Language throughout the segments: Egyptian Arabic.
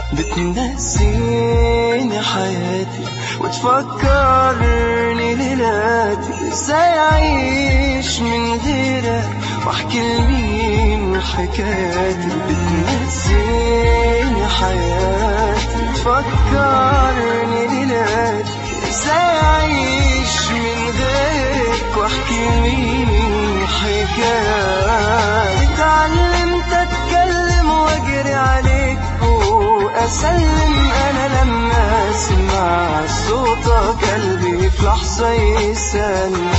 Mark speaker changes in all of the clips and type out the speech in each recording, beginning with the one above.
Speaker 1: بتنسيني حياتي وتفكرني ليلاتي ازاي اعيش من غيرك واحكي لمين حكاياتي بتنسيني حياتي وتفكرني ليلاتي ازاي اعيش من غيرك واحكي لمين حكاياتي اتعلمت اتكلم واجري عليك واسلم انا لما اسمع صوتك قلبي في لحظه يسلم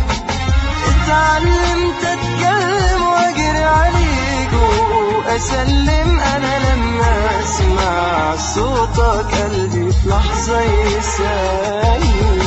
Speaker 1: اتعلمت اتكلم واجري عليك واسلم انا لما اسمع صوتك قلبي في لحظه يسلم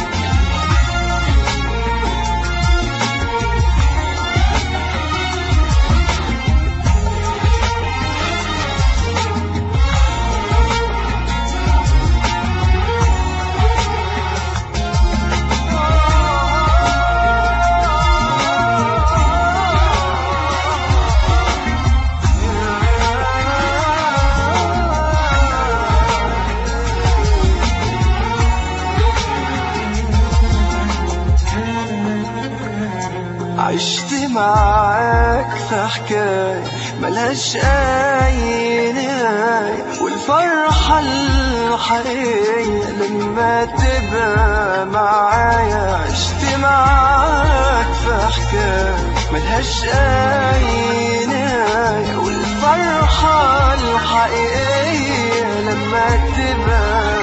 Speaker 1: عشت معاك في حكاية ملهاش أي نهاية والفرحة الحقيقية لما تبقى معايا عشت معاك في حكاية ملهاش أي نهاية والفرحة الحقيقية لما تبقى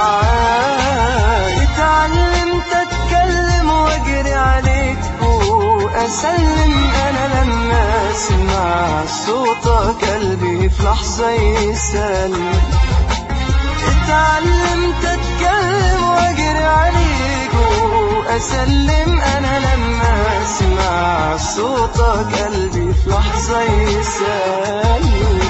Speaker 1: معايا اتعلمت أتكلم وأجري عليك أسلم أنا لما أسمع صوتك قلبي في لحظة يسلم اتعلمت أتكلم وأجري عليك وأسلم أنا لما أسمع صوتك قلبي في لحظة يسلم